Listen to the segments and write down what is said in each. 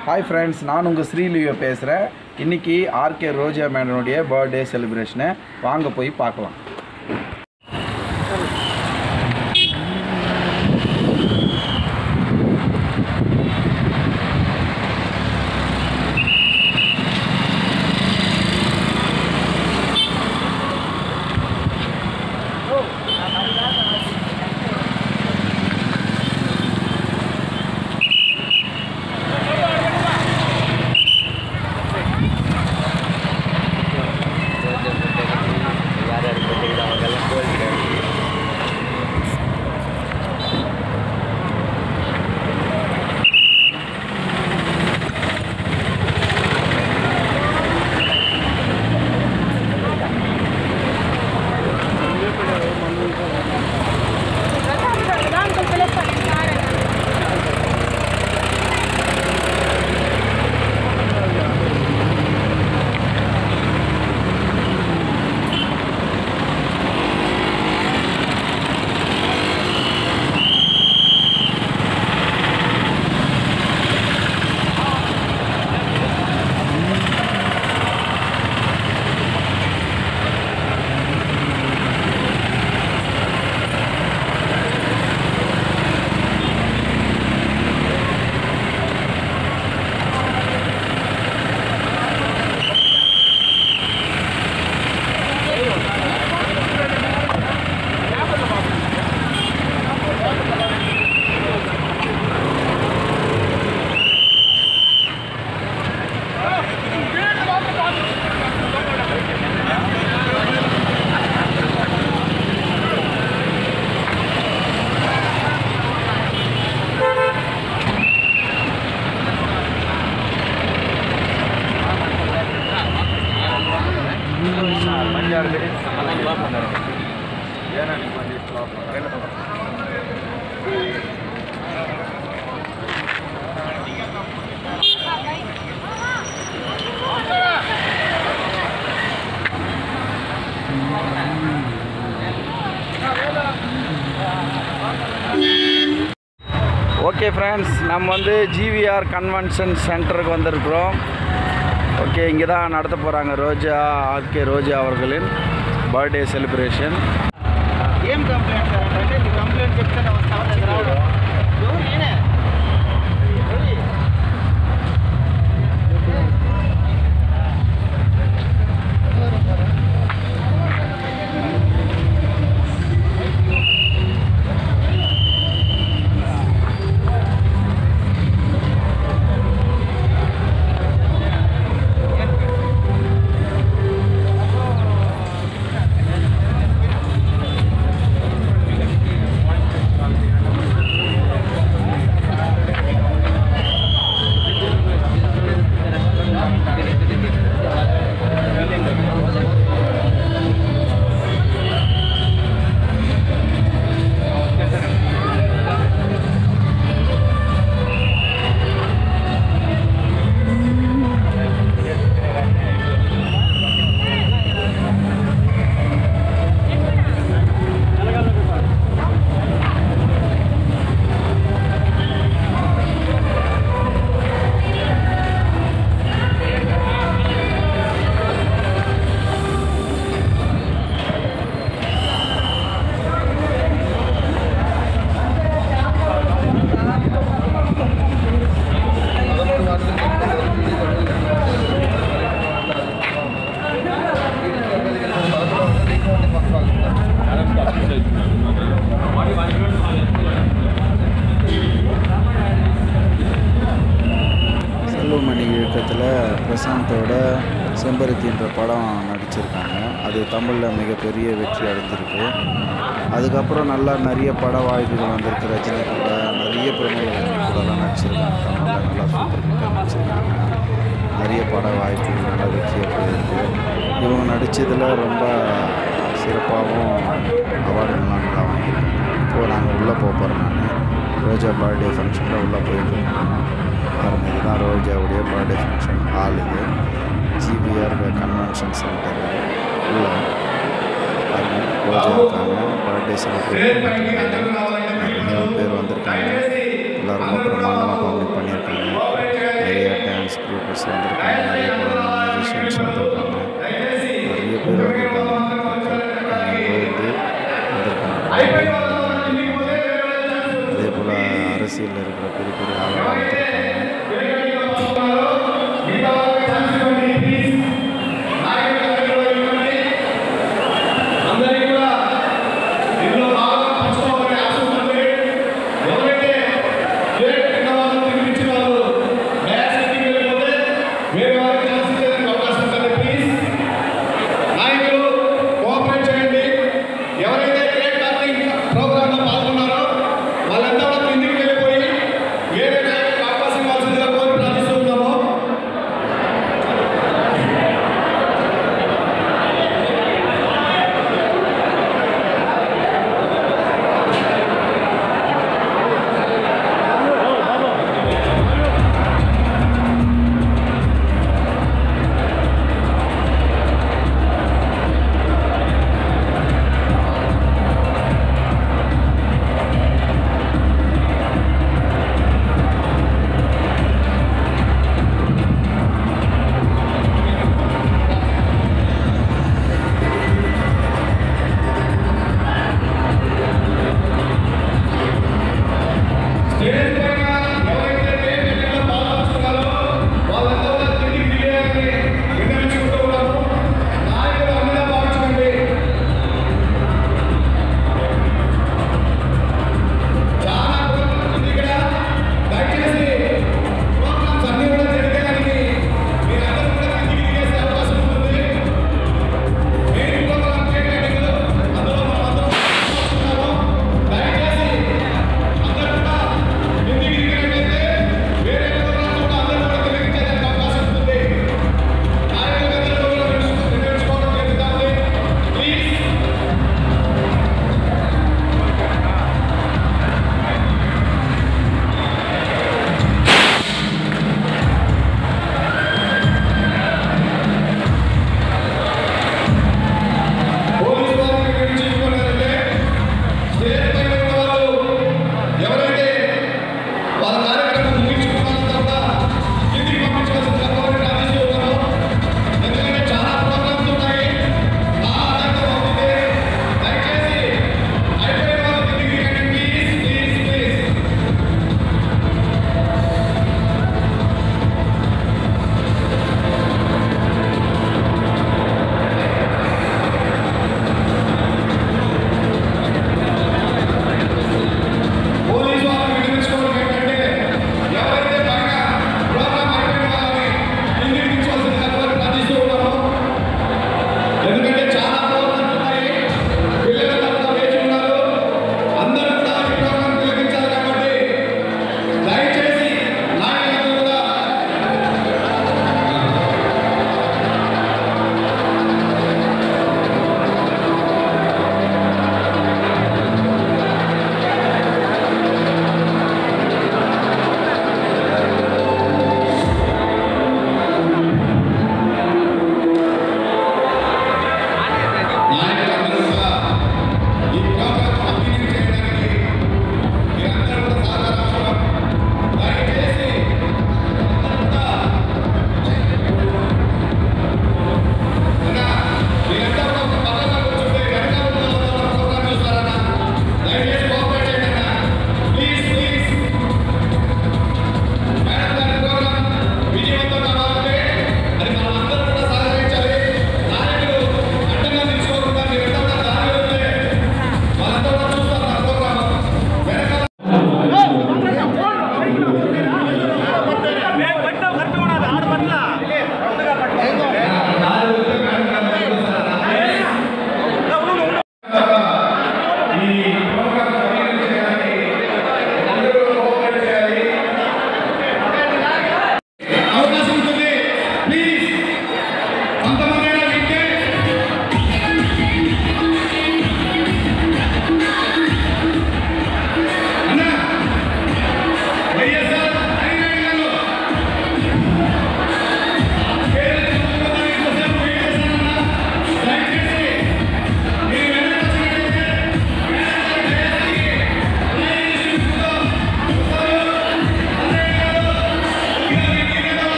Hi friends நான் உங்கள் ஸ்ரீலியோ பேசுகிறேன் இன்றைக்கி ஆர்கே ரோஜா மேடனுடைய பர்த்டே செலிப்ரேஷனை வாங்க போய் பார்க்கலாம் யார் யார் பர்த்டே அவங்கெல்லாம் போயிருக்காங்க ஓகே ஃப்ரெண்ட்ஸ் நம்ம வந்து ஜிவிஆர் கன்வென்ஷன் சென்டருக்கு வந்திருக்கிறோம் ஓகே இங்கே தான் நடத்த போகிறாங்க ரோஜா ஆர்கே ரோஜா அவர்களின் பர்த்டே సెలబ్రేషన్ ఏం కంప్లైంట్ సార్ అంటే మీ కంప్లైంట్ చెప్తే వస్తామని రావడం ఎవరు నేనే ఎవరు? செல்வமணி இயக்கத்தில் பிரசாந்தோட செம்பருத்தி என்ற படம் நடிச்சிருக்காங்க அது தமிழில் மிகப்பெரிய வெற்றி அடைஞ்சிருக்கு அதுக்கப்புறம் நல்லா நிறைய பட வாய்ப்புகள் வந்திருக்கு ரஜினி கூட நிறைய பிரமுகர்கள் கூடலாம் நடிச்சிருக்காங்க தமிழில் நல்லா சூப்பர் ஹிட்டாக நடிச்சிருக்காங்க நிறைய பட வாய்ப்புகள் நல்லா வெற்றியாக போயிருக்கு இவங்க நடித்ததில் ரொம்ப சிறப்பாகவும் அவார்டுகள்லாம் நல்லா வாங்கியிருக்காங்க இப்போது நாங்கள் உள்ளே போக போகிறோம் நான் ரோஜா பர்த்டே ஃபங்க்ஷனில் உள்ளே போயிட்டு இருக்கோம் பாருங்க இதுதான் ரோஜாவுடைய பர்த்டே ஃபங்க்ஷன் ஹால் இது ஜிபிஆர் கன்வென்ஷன் சென்டர் உள்ள பாருங்க ரோஜா இருக்காங்க பர்த்டே செலிப்ரேட் பண்ணிருக்காங்க நிறைய பேர் வந்திருக்காங்க எல்லாம் ரொம்ப பிரமாண்டமாக பப்ளிக் பண்ணியிருக்காங்க நிறைய வந்திருக்காங்க அதே போல் அரசியலில் இருக்கிற பெரிய பெரிய ஆளுங்க வந்திருக்காங்க అందరికీ కూడా ఇందులో బాగా పంచుకోవాలని ఆశ ఉంటుంది ఎవరైతే ప్లేట్ కింద వాళ్ళు తినిపించిన వాళ్ళు మ్యాచ్ ఎక్కి వెళ్ళిపోతే వేరే వారికి ఛాన్స్ ఇచ్చేందుకు అవకాశం ఉంటుంది ప్లీజ్ నాయకులు కోఆపరేట్ చేయండి ఎవరైతే కేక్ కటింగ్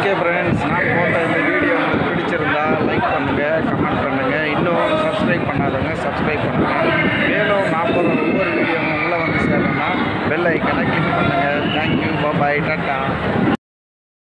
ఓకే ఫ్రెండ్స్ నాకు ఫోటో